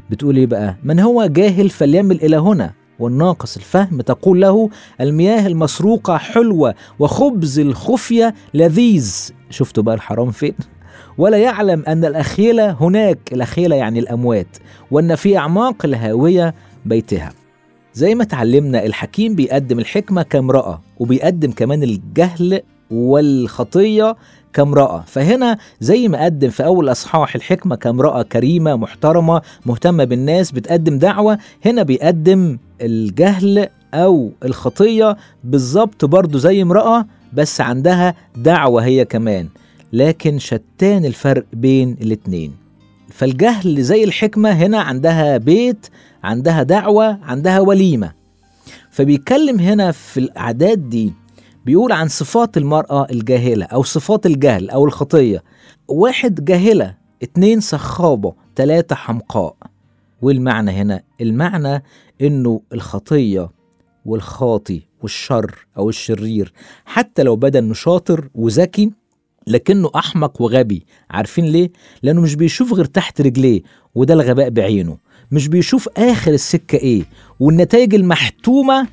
بتقول ايه بقى من هو جاهل فليمل الى هنا والناقص الفهم تقول له المياه المسروقة حلوة وخبز الخفية لذيذ شفتوا بقى الحرام فين ولا يعلم أن الأخيلة هناك الأخيلة يعني الأموات وأن في أعماق الهاوية بيتها زي ما اتعلمنا الحكيم بيقدم الحكمة كامرأة وبيقدم كمان الجهل والخطية كامرأة فهنا زي ما قدم في أول أصحاح الحكمة كامرأة كريمة محترمة مهتمة بالناس بتقدم دعوة هنا بيقدم الجهل أو الخطية بالظبط برضو زي امرأة بس عندها دعوة هي كمان لكن شتان الفرق بين الاتنين فالجهل زي الحكمة هنا عندها بيت عندها دعوة عندها وليمة فبيتكلم هنا في الأعداد دي بيقول عن صفات المرأة الجاهلة أو صفات الجهل أو الخطية واحد جاهلة اتنين سخابة تلاتة حمقاء والمعنى هنا المعنى انه الخطية والخاطي والشر او الشرير حتى لو بدا انه شاطر وذكي لكنه احمق وغبي عارفين ليه لانه مش بيشوف غير تحت رجليه وده الغباء بعينه مش بيشوف اخر السكه ايه والنتائج المحتومه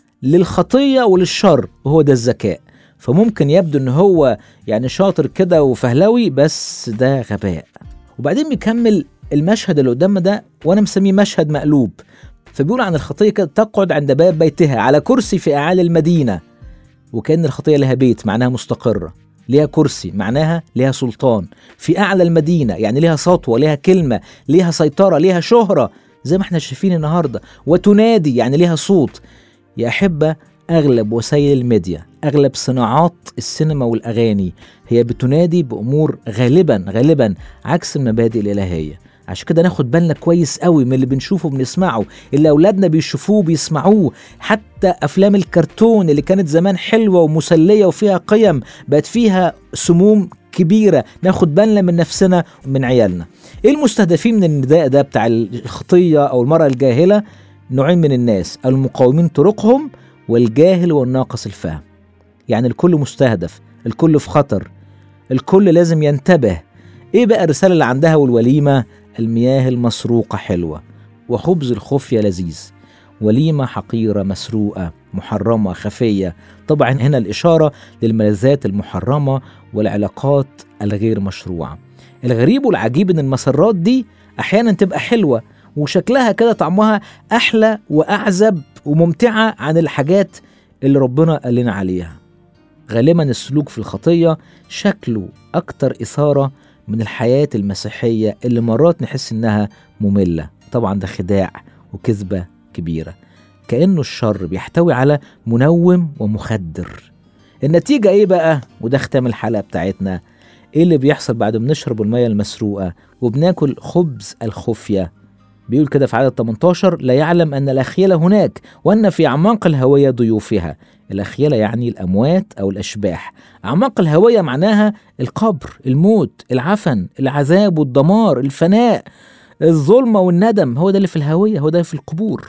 للخطيه وللشر وهو ده الذكاء فممكن يبدو ان هو يعني شاطر كده وفهلوي بس ده غباء وبعدين بيكمل المشهد اللي قدامنا ده وانا مسميه مشهد مقلوب فبيقول عن الخطيه كده تقعد عند باب بيتها على كرسي في اعالي المدينه وكان الخطيه لها بيت معناها مستقره ليها كرسي معناها ليها سلطان في اعلى المدينه يعني ليها سطوه ليها كلمه ليها سيطره ليها شهره زي ما احنا شايفين النهارده وتنادي يعني ليها صوت يا احبه اغلب وسائل الميديا اغلب صناعات السينما والاغاني هي بتنادي بامور غالبا غالبا عكس المبادئ الالهيه عشان كده ناخد بالنا كويس قوي من اللي بنشوفه وبنسمعه اللي اولادنا بيشوفوه بيسمعوه حتى افلام الكرتون اللي كانت زمان حلوه ومسليه وفيها قيم بقت فيها سموم كبيره ناخد بالنا من نفسنا ومن عيالنا ايه المستهدفين من النداء ده بتاع الخطيه او المراه الجاهله نوعين من الناس المقاومين طرقهم والجاهل والناقص الفهم يعني الكل مستهدف الكل في خطر الكل لازم ينتبه ايه بقى الرساله اللي عندها والوليمه المياه المسروقه حلوه وخبز الخفيه لذيذ وليمه حقيره مسروقه محرمه خفيه طبعا هنا الاشاره للملذات المحرمه والعلاقات الغير مشروعه الغريب والعجيب ان المسرات دي احيانا تبقى حلوه وشكلها كده طعمها احلى واعذب وممتعه عن الحاجات اللي ربنا قال لنا عليها غالبا السلوك في الخطيه شكله اكتر اثاره من الحياه المسيحيه اللي مرات نحس انها ممله طبعا ده خداع وكذبه كبيره كانه الشر بيحتوي على منوم ومخدر النتيجه ايه بقى وده ختام الحلقه بتاعتنا ايه اللي بيحصل بعد ما نشرب الميه المسروقه وبناكل خبز الخفيه بيقول كده في عدد 18 لا يعلم أن الأخيلة هناك وأن في أعماق الهوية ضيوفها الأخيلة يعني الأموات أو الأشباح أعماق الهوية معناها القبر الموت العفن العذاب والدمار الفناء الظلمة والندم هو ده اللي في الهوية هو ده اللي في القبور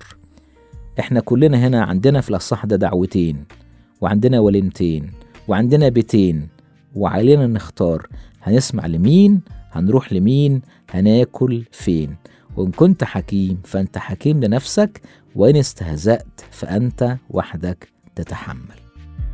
احنا كلنا هنا عندنا في الأصح ده دعوتين وعندنا وليمتين وعندنا بيتين وعلينا نختار هنسمع لمين هنروح لمين هناكل فين وإن كنت حكيم فأنت حكيم لنفسك وإن استهزأت فأنت وحدك تتحمل